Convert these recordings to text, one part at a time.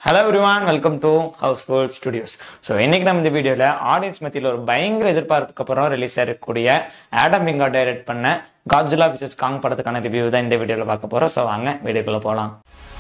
hello everyone welcome to Household Studios so இன்னைக்கு நம்ம இந்த வீடியோவில் ஆடியன்ஸ் மத்தியில் ஒரு பயங்கர எதிர்பார்ப்புக்கு அப்புறம் ரிலீஸ் ஆகக்கூடிய ஆடம் விங்கா டைரக்ட் பண்ண காஜுலா விசஸ் காங் படத்துக்கான ரிவ்யூ தான் இந்த வீடியோவில் பார்க்க போகிறோம் ஸோ வாங்க வீடியோக்குள்ளே போகலாம்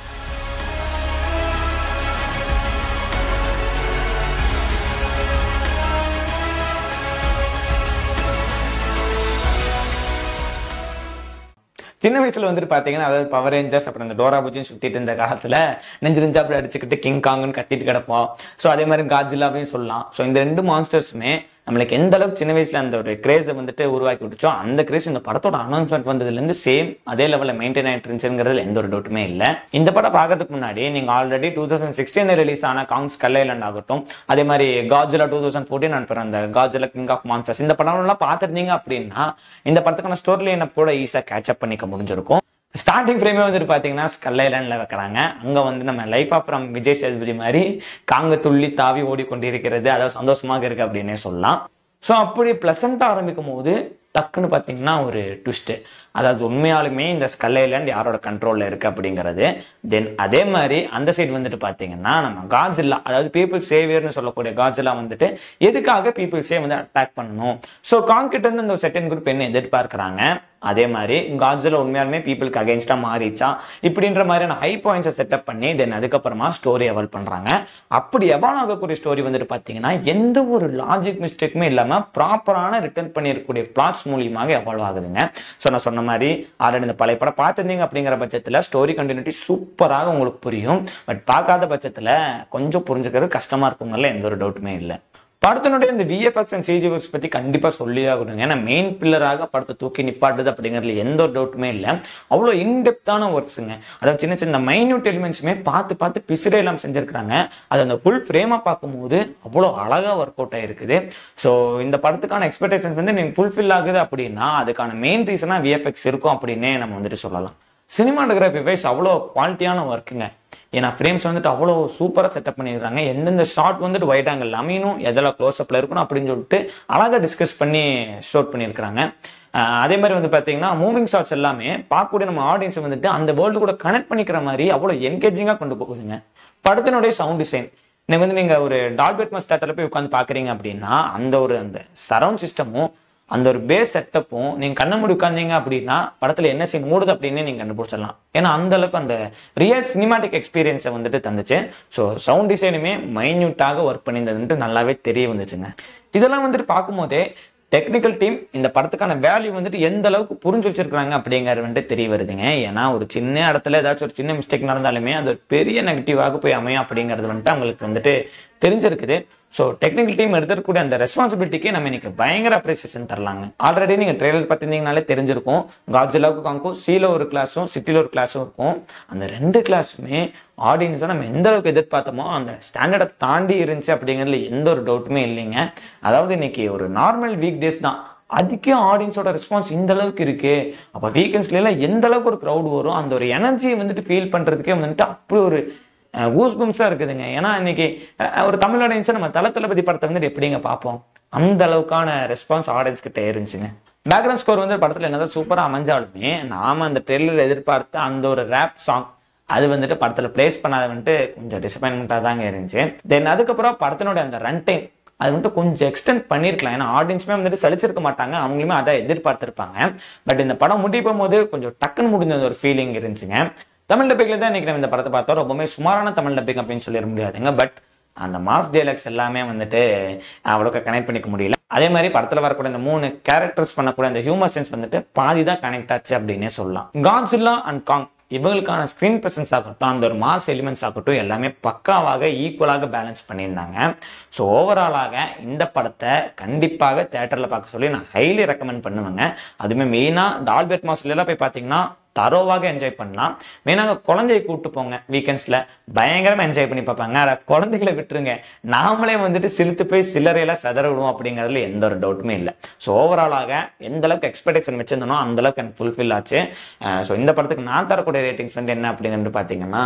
சின்ன வயசுல வந்துட்டு பாத்தீங்கன்னா அதாவது பவர் ரேஞ்சர்ஸ் அப்புறம் இந்த டோரா பூஜின்னு சுத்திட்டு இருந்த காலத்துல நெஞ்சு நெஞ்சா அப்படி அடிச்சுக்கிட்டு கிங் காங்குன்னு கத்திட்டு கிடப்போம் ஸோ அதே மாதிரி காஜிலாவையும் சொல்லலாம் ஸோ இந்த ரெண்டு மான்ஸ்டர்ஸுமே நம்மளுக்கு எந்த அளவுக்கு சின்ன வயசுல அந்த ஒரு கிரேஸை வந்துட்டு உருவாக்கி விட்டுச்சோ அந்த கிரேஸ் இந்த படத்தோட அனௌன்ஸ்மெண்ட் வந்ததுலேருந்து சேம் அதே லெவலில் மெயின்டைன் ஆகிட்டு இருந்துச்சுங்கிறதுல எந்த ஒரு டவுட்டுமே இல்லை இந்த படம் பார்க்கறதுக்கு முன்னாடி நீங்க already two thousand sixteen release ஆன காங்ஸ் கல்லைலண்ட் ஆகட்டும் அதே மாதிரி காஜிலா டூ தௌசண்ட் ஃபோர்டீன் அனுப்புற அந்த காஜிலா கிங் ஆஃப் மான்ஸ்டர்ஸ் இந்த படம்லாம் பார்த்துருந்தீங்க அப்படின்னா இந்த படத்துக்கான ஸ்டோரி லைனை கூட ஈஸியாக கேட்சப் பண்ணிக்க முடிஞ்சிருக்கும் ஸ்டார்டிங் ஃப்ரேமே வந்துட்டு பார்த்தீங்கன்னா ஸ்கல் ஐலாண்டில் வைக்கிறாங்க அங்கே வந்து நம்ம life of from Vijay Sethupathi மாதிரி காங்க துள்ளி தாவி ஓடிக்கொண்டிருக்கிறது அதாவது சந்தோஷமாக இருக்கு அப்படின்னே சொல்லலாம் ஸோ அப்படி ப்ளசண்ட்டாக ஆரம்பிக்கும் போது டக்குன்னு பார்த்தீங்கன்னா ஒரு ட்விஸ்ட்டு அதாவது உண்மையாலுமே இந்த ஸ்கல் ஐலாண்ட் யாரோட கண்ட்ரோலில் இருக்குது அப்படிங்கிறது தென் அதே மாதிரி அந்த சைடு வந்துட்டு பார்த்தீங்கன்னா நம்ம காஜில்லா அதாவது பீப்புள் சேவியர்னு சொல்லக்கூடிய காஜில்லா வந்துட்டு எதுக்காக பீப்புள்ஸே வந்து அட்டாக் பண்ணணும் ஸோ காங்கிட்ட இருந்து இந்த செகண்ட் குரூப் என்ன எதிர்பார்க்குறாங்க அதே மாதிரி காஜில் உண்மையாலுமே பீப்புளுக்கு அகேன்ஸ்டா மாறிச்சா இப்படின்ற மாதிரியான ஹை பாயிண்ட்ஸை செட்டப் பண்ணி தென் அதுக்கப்புறமா ஸ்டோரி எவால்வ் பண்றாங்க அப்படி எவால்வ் ஆகக்கூடிய ஸ்டோரி வந்துட்டு பார்த்தீங்கன்னா எந்த ஒரு லாஜிக் மிஸ்டேக்குமே இல்லாமல் ப்ராப்பரான ரிட்டர்ன் பண்ணியிருக்கக்கூடிய பிளாட்ஸ் மூலியமாக எவால்வ் ஆகுதுங்க ஸோ நான் சொன்ன மாதிரி ஆல்ரெடி இந்த பழைய படம் பார்த்துருந்தீங்க அப்படிங்கிற பட்சத்தில் ஸ்டோரி கண்டினியூட்டி சூப்பராக உங்களுக்கு புரியும் பட் பார்க்காத பட்சத்தில் கொஞ்சம் புரிஞ்சுக்கிறது கஷ்டமா இருக்குங்கல்ல எந்த ஒரு டவுட்டுமே இல்லை படத்தினுடைய இந்த விஎஃப்எக்ஸ் அண்ட் சிஜி ஒர்க்ஸ் பற்றி கண்டிப்பாக சொல்லி ஆகணுங்க ஏன்னா மெயின் பில்லராக படத்தை தூக்கி நிப்பாட்டுது அப்படிங்கிறதுல எந்த ஒரு டவுட்டுமே இல்லை அவ்வளோ இன்டெப்த்தான ஒர்க்ஸுங்க அதாவது சின்ன சின்ன மைன்யூட் எலிமெண்ட்ஸுமே பார்த்து பார்த்து பிசிறே எல்லாம் செஞ்சிருக்கிறாங்க அது அந்த ஃபுல் ஃப்ரேமாக பார்க்கும்போது அவ்வளோ அழகாக ஒர்க் அவுட் ஆயிருக்குது ஸோ இந்த படத்துக்கான எக்ஸ்பெக்டேஷன்ஸ் வந்து நீங்கள் ஃபுல்ஃபில் ஆகுது அப்படின்னா அதுக்கான மெயின் ரீசனாக விஎஃப்எக்ஸ் இருக்கும் அப்படின்னே நம்ம வந்துட்டு சொல்லலாம் சினிமாட்டோகிராஃபி வைஸ் அவ்வளோ குவாலிட்டியான ஒர்க்குங்க ஏன்னா ஃப்ரேம்ஸ் வந்துட்டு அவ்வளோ சூப்பராக செட்டப் பண்ணிடுறாங்க எந்தெந்த ஷாட் வந்துட்டு ஒயிட் ஆங்கிள் அமையணும் எதெல்லாம் க்ளோஸ்அப்பில் இருக்கணும் அப்படின்னு சொல்லிட்டு அழகாக டிஸ்கஸ் பண்ணி ஷூட் பண்ணியிருக்கிறாங்க அஹ் அதே மாதிரி வந்து பார்த்தீங்கன்னா மூவிங் ஷாட்ஸ் எல்லாமே பார்க்கக்கூடிய நம்ம ஆடியன்ஸ் வந்துட்டு அந்த வேர்ல்டு கூட கனெக்ட் பண்ணிக்கிற மாதிரி அவ்வளோ என்கேஜிங்காக கொண்டு போகுதுங்க படத்தினுடைய சவுண்ட் டிசைன் நீங்கள் வந்து நீங்கள் ஒரு டால்பெட் தேட்டரில் போய் உட்காந்து பார்க்குறீங்க அப்படின்னா அந்த ஒரு அந்த சரவுண்ட் சிஸ்டமும் அந்த ஒரு பேஸ் செட்டப்பும் நீங்க கண்ண மூடி உட்காந்தீங்க அப்படின்னா படத்துல என்ன சீன் மூடுது அப்படின்னு நீங்க கண்டுபிடிச்சிடலாம் ஏன்னா அந்த அளவுக்கு அந்த ரியல் சினிமாட்டிக் எக்ஸ்பீரியன்ஸை வந்துட்டு தந்துச்சு ஸோ சவுண்ட் டிசைனுமே மைன்யூட்டாக ஒர்க் பண்ணியிருந்ததுன்ட்டு நல்லாவே தெரிய வந்துச்சுங்க இதெல்லாம் வந்துட்டு பார்க்கும்போதே டெக்னிக்கல் டீம் இந்த படத்துக்கான வேல்யூ வந்துட்டு எந்த அளவுக்கு புரிஞ்சு வச்சிருக்காங்க அப்படிங்கிறது வந்துட்டு தெரிய வருதுங்க ஏன்னா ஒரு சின்ன இடத்துல ஏதாச்சும் ஒரு சின்ன மிஸ்டேக் நடந்தாலுமே அது ஒரு பெரிய நெகட்டிவாக போய் அமையும் அப்படிங்கிறது வந்துட்டு அவங்களுக்கு வந்துட்டு தெரிஞ்சிருக்குது ஸோ டெக்னிக்கல் டீம் எடுத்துக்கூடிய அந்த ரெஸ்பான்சிபிலிட்டிக்கு நம்ம இன்னைக்கு பயங்கர அப்ரிசியேஷன் தரலாங்க ஆல்ரெடி நீங்கள் ட்ரெய்லர் பார்த்திருந்தீங்கனாலே தெரிஞ்சிருக்கும் காஜிலாவுக்கு காங்கும் சீல ஒரு கிளாஸும் சிட்டியில் ஒரு கிளாஸும் இருக்கும் அந்த ரெண்டு கிளாஸுமே ஆடியன்ஸை நம்ம எந்த அளவுக்கு எதிர்பார்த்தோமோ அந்த ஸ்டாண்டர்டை தாண்டி இருந்துச்சு அப்படிங்கிறதுல எந்த ஒரு டவுட்டுமே இல்லைங்க அதாவது இன்னைக்கு ஒரு நார்மல் வீக் டேஸ் தான் அதுக்கே ஆடியன்ஸோட ரெஸ்பான்ஸ் இந்த அளவுக்கு இருக்கு அப்போ வீக்கெண்ட்ஸ்ல எல்லாம் எந்த அளவுக்கு ஒரு க்ரௌட் வரும் அந்த ஒரு எனர்ஜியை வந்துட்டு ஃபீல் பண்றதுக்கே வந்துட்டு அப்படி ஒரு கூஸ் பம்ஸாக இருக்குதுங்க ஏன்னா இன்னைக்கு அஹ், ஒரு தமிழ் ஆடியன்ஸை நம்ம தல தளபதி படத்தை வந்துட்டு எப்படிங்க பார்ப்போம் அந்த அளவுக்கான ரெஸ்பான்ஸ் ஆடியன்ஸ் கிட்ட இருந்துச்சுங்க பேக்ரவுண்ட் ஸ்கோர் வந்து படத்தில் என்னதான் சூப்பராக அமைஞ்சாலுமே நாம அந்த ட்ரெயிலர் எதிர்பார்த்த அந்த ஒரு ரேப் சாங் அது வந்துட்டு படத்தில் பிளேஸ் பண்ணாத வந்துட்டு கொஞ்சம் டிசப்பாயின்மெண்ட்டாக தாங்க இருந்துச்சு தென் அதுக்கப்புறம் படத்தினுடைய அந்த ரன் டைம் அது வந்துட்டு கொஞ்சம் எக்ஸ்டெண்ட் பண்ணியிருக்கலாம் ஏன்னா ஆடியன்ஸுமே வந்துட்டு சலிச்சிருக்க மாட்டாங்க அவங்களுமே அதை எதிர்பார்த்திருப்பாங்க பட் இந்த படம் முடிக்கும் போது கொஞ்சம் டக்குன்னு முடிஞ்ச ஒரு ஃபீலிங் இருந்துச்சுங்க தமிழ் டப்பிங்கில் தான் இன்னைக்கு நம்ம இந்த படத்தை பார்த்தோம் ரொம்பவே சுமாரான தமிழ் டப்பிங் அப்படின்னு சொல்லிட முடியாதுங்க பட் அந்த மாஸ் டேலக்ஸ் எல்லாமே வந்துட்டு அவ்வளோக்கு கனெக்ட் பண்ணிக்க முடியல அதே மாதிரி படத்தில் வரக்கூடிய இந்த மூணு கேரக்டர்ஸ் பண்ணக்கூடிய அந்த ஹியூமர் சென்ஸ் வந்துட்டு பாதி தான் கனெக்ட் ஆச்சு அப்படின்னே சொல்லலாம் காட்ஸில்லா அண்ட் காங் இவங்களுக்கான ஸ்க்ரீன் ப்ரெசன்ஸ் ஆகட்டும் அந்த ஒரு மாஸ் எலிமெண்ட்ஸ் ஆகட்டும் எல்லாமே பக்காவாக ஈக்குவலாக பேலன்ஸ் பண்ணியிருந்தாங்க ஸோ ஓவராலாக இந்த படத்தை கண்டிப்பாக தேட்டரில் பார்க்க சொல்லி நான் ஹைலி ரெக்கமெண்ட் பண்ணுவேங்க அதுவுமே மெயினாக டால்பெட் மாஸ்லாம் போய் பார்த்தீங்கன்னா தரோவாக என்ஜாய் பண்ணலாம் மெயினாக குழந்தைய கூப்பிட்டு போங்க வீக்கெண்ட்ஸில் பயங்கரமாக என்ஜாய் பண்ணி பார்ப்பாங்க அதை குழந்தைகளை விட்டுருங்க நாமளே வந்துட்டு சிரித்து போய் சில்லறையெல்லாம் செதற விடுவோம் அப்படிங்கிறதுல எந்த ஒரு டவுட்டுமே இல்லை ஸோ ஓவராலாக எந்த அளவுக்கு எக்ஸ்பெக்டேஷன் வச்சிருந்தனோ அந்த அளவுக்கு எனக்கு ஃபுல்ஃபில் ஆச்சு ஸோ இந்த படத்துக்கு நான் தரக்கூடிய ரேட்டிங்ஸ் வந்து என்ன அப்படிங்கிறது பார்த்தீங்கன்னா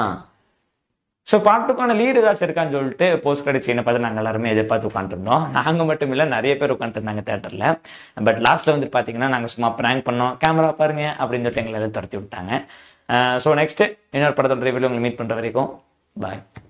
ஸோ பாட்டுக்கான லீடு ஏதாச்சும் இருக்கான்னு சொல்லிட்டு போஸ்ட் கிரெடிட் சீனை பார்த்து நாங்கள் எல்லாருமே எதிர்பார்த்து உட்காந்துருந்தோம் நாங்கள் மட்டும் இல்லை நிறைய பேர் உட்காந்துருந்தாங்க தேட்டரில் பட் லாஸ்ட்டில் வந்துட்டு பார்த்தீங்கன்னா நாங்கள் சும்மா ப்ராங்க் பண்ணோம் கேமரா பாருங்க அப்படின்னு சொல்லிட்டு எங்களை எல்லாம் துரத்தி விட்டாங்க ஸோ நெக்ஸ்ட்டு இன்னொரு படத்தோட ரிவ்யூவில் உங்களை மீட் பண்ணுற வரைக்கும் பாய்